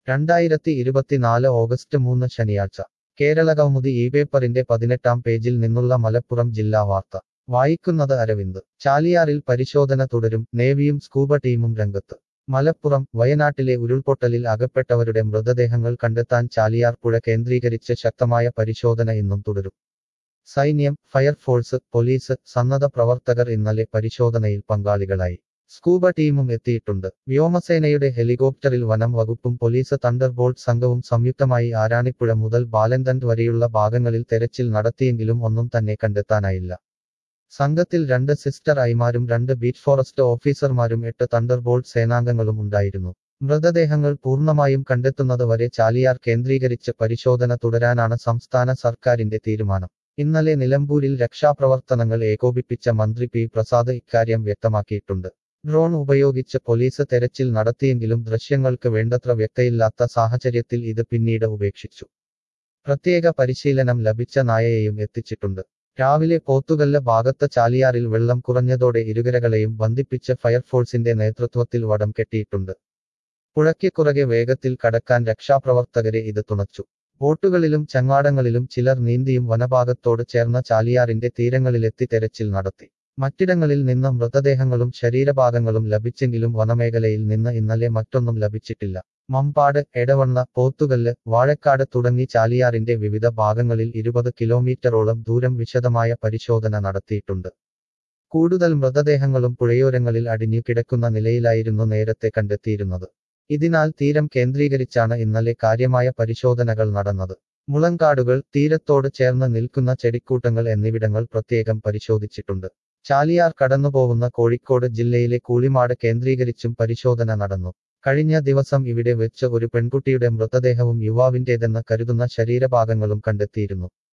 രണ്ടായിരത്തി ഇരുപത്തിനാല് ഓഗസ്റ്റ് മൂന്ന് ശനിയാഴ്ച കേരള കൗമുദി ഈ പേപ്പറിന്റെ പതിനെട്ടാം പേജിൽ നിന്നുള്ള മലപ്പുറം ജില്ലാ വാർത്ത വായിക്കുന്നത് അരവിന്ദ് ചാലിയാറിൽ പരിശോധന തുടരും നേവിയും സ്കൂബ ടീമും രംഗത്ത് മലപ്പുറം വയനാട്ടിലെ ഉരുൾപൊട്ടലിൽ അകപ്പെട്ടവരുടെ മൃതദേഹങ്ങൾ കണ്ടെത്താൻ ചാലിയാർ പുഴ കേന്ദ്രീകരിച്ച് ശക്തമായ പരിശോധന ഇന്നും തുടരും സൈന്യം ഫയർഫോഴ്സ് പോലീസ് സന്നദ്ധ പ്രവർത്തകർ ഇന്നലെ പരിശോധനയിൽ പങ്കാളികളായി സ്കൂബ ടീമും എത്തിയിട്ടുണ്ട് വ്യോമസേനയുടെ ഹെലികോപ്റ്ററിൽ വനം വകുപ്പും പോലീസ് തണ്ടർബോൾട്ട് സംഘവും സംയുക്തമായി ആരാണിപ്പുഴ മുതൽ ബാലന്തണ്ട് വരെയുള്ള ഭാഗങ്ങളിൽ തെരച്ചിൽ നടത്തിയെങ്കിലും ഒന്നും തന്നെ കണ്ടെത്താനായില്ല സംഘത്തിൽ രണ്ട് സിസ്റ്റർ ഐമാരും രണ്ട് ബീറ്റ് ഫോറസ്റ്റ് ഓഫീസർമാരും എട്ട് തണ്ടർബോൾട്ട് സേനാംഗങ്ങളും ഉണ്ടായിരുന്നു മൃതദേഹങ്ങൾ പൂർണ്ണമായും കണ്ടെത്തുന്നത് വരെ ചാലിയാർ കേന്ദ്രീകരിച്ച് പരിശോധന തുടരാനാണ് സംസ്ഥാന സർക്കാരിന്റെ തീരുമാനം ഇന്നലെ നിലമ്പൂരിൽ രക്ഷാപ്രവർത്തനങ്ങൾ ഏകോപിപ്പിച്ച മന്ത്രി പി പ്രസാദ് ഇക്കാര്യം വ്യക്തമാക്കിയിട്ടുണ്ട് ഡ്രോൺ ഉപയോഗിച്ച് പോലീസ് തെരച്ചിൽ നടത്തിയെങ്കിലും ദൃശ്യങ്ങൾക്ക് വേണ്ടത്ര വ്യക്തയില്ലാത്ത സാഹചര്യത്തിൽ ഇത് പിന്നീട് ഉപേക്ഷിച്ചു പ്രത്യേക പരിശീലനം ലഭിച്ച നായയെയും എത്തിച്ചിട്ടുണ്ട് രാവിലെ പോത്തുകല്ല് ഭാഗത്ത് ചാലിയാറിൽ വെള്ളം കുറഞ്ഞതോടെ ഇരുകരകളെയും ബന്ധിപ്പിച്ച് ഫയർഫോഴ്സിന്റെ നേതൃത്വത്തിൽ വടം കെട്ടിയിട്ടുണ്ട് പുഴയ്ക്ക് കുറകെ വേഗത്തിൽ കടക്കാൻ രക്ഷാപ്രവർത്തകരെ ഇത് തുണച്ചു ബോട്ടുകളിലും ചങ്ങാടങ്ങളിലും ചിലർ നീന്തിയും വനഭാഗത്തോട് ചേർന്ന ചാലിയാറിന്റെ തീരങ്ങളിലെത്തി തെരച്ചിൽ നടത്തി മറ്റിടങ്ങളിൽ നിന്ന് മൃതദേഹങ്ങളും ശരീരഭാഗങ്ങളും ലഭിച്ചെങ്കിലും വനമേഖലയിൽ നിന്ന് ഇന്നലെ മറ്റൊന്നും ലഭിച്ചിട്ടില്ല മമ്പാട് എടവണ്ണ പോത്തുകല്ല് വാഴക്കാട് തുടങ്ങി ചാലിയാറിന്റെ വിവിധ ഭാഗങ്ങളിൽ ഇരുപത് കിലോമീറ്ററോളം ദൂരം വിശദമായ പരിശോധന നടത്തിയിട്ടുണ്ട് കൂടുതൽ മൃതദേഹങ്ങളും പുഴയോരങ്ങളിൽ അടിഞ്ഞു കിടക്കുന്ന നിലയിലായിരുന്നു നേരത്തെ കണ്ടെത്തിയിരുന്നത് ഇതിനാൽ തീരം കേന്ദ്രീകരിച്ചാണ് ഇന്നലെ കാര്യമായ പരിശോധനകൾ നടന്നത് മുളങ്കാടുകൾ തീരത്തോട് ചേർന്ന് നിൽക്കുന്ന ചെടിക്കൂട്ടങ്ങൾ എന്നിവിടങ്ങൾ പ്രത്യേകം പരിശോധിച്ചിട്ടുണ്ട് ചാലിയാർ കടന്നുപോകുന്ന കോഴിക്കോട് ജില്ലയിലെ കൂളിമാട് കേന്ദ്രീകരിച്ചും പരിശോധന നടന്നു കഴിഞ്ഞ ദിവസം ഇവിടെ വെച്ച് ഒരു പെൺകുട്ടിയുടെ മൃതദേഹവും യുവാവിന്റേതെന്ന് കരുതുന്ന ശരീരഭാഗങ്ങളും കണ്ടെത്തിയിരുന്നു